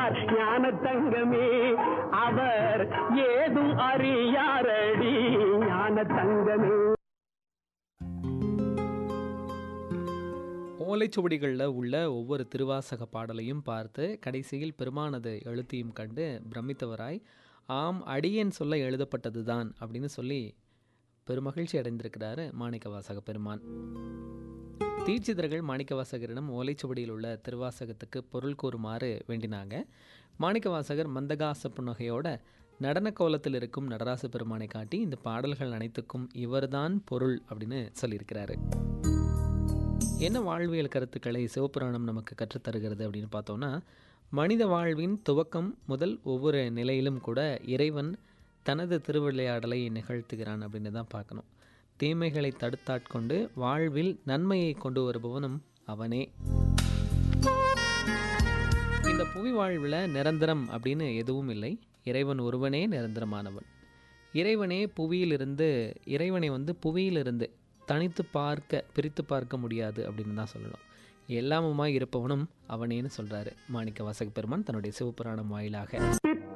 தந்தார் ஞான தங்கமே அவர் ஏதும் அறியாரடி ஞான தங்கமே ஓலைச்சுவடிகளில் உள்ள ஒவ்வொரு திருவாசக பாடலையும் பார்த்து கடைசியில் பெருமானது எழுத்தையும் கண்டு பிரமித்தவராய் ஆம் அடியேன் சொல்ல எழுதப்பட்டது தான் அப்படின்னு சொல்லி பெருமகிழ்ச்சி அடைந்திருக்கிறாரு மாணிக்கவாசக பெருமான் தீட்சிதர்கள் மாணிக்கவாசகரிடம் ஓலைச்சுவடியில் உள்ள திருவாசகத்துக்கு பொருள் கூறுமாறு வேண்டினாங்க மாணிக்கவாசகர் மந்தகாச புன்னகையோட நடன கோலத்தில் இருக்கும் நடராச பெருமானை காட்டி இந்த பாடல்கள் அனைத்துக்கும் இவர்தான் பொருள் அப்படின்னு சொல்லியிருக்கிறாரு என்ன வாழ்வியல் கருத்துக்களை சிவபுராணம் நமக்கு கற்றுத்தருகிறது அப்படின்னு பார்த்தோம்னா மனித வாழ்வின் துவக்கம் முதல் ஒவ்வொரு நிலையிலும் கூட இறைவன் தனது திருவிளையாடலை நிகழ்த்துகிறான் அப்படின்னு தான் பார்க்கணும் தீமைகளை தடுத்தாட்கொண்டு வாழ்வில் நன்மையை கொண்டு வருபவனும் அவனே இந்த புவி வாழ்வில் நிரந்தரம் அப்படின்னு எதுவும் இல்லை இறைவன் ஒருவனே நிரந்தரமானவன் இறைவனே புவியிலிருந்து இறைவனை வந்து புவியிலிருந்து தனித்து பார்க்க பிரித்து பார்க்க முடியாது அப்படின்னு தான் சொல்லணும் எல்லாமுமாய் இருப்பவனும் அவனேன்னு சொல்கிறாரு மாணிக்க வாசக பெருமான் தன்னுடைய சிவபுராணம் வாயிலாக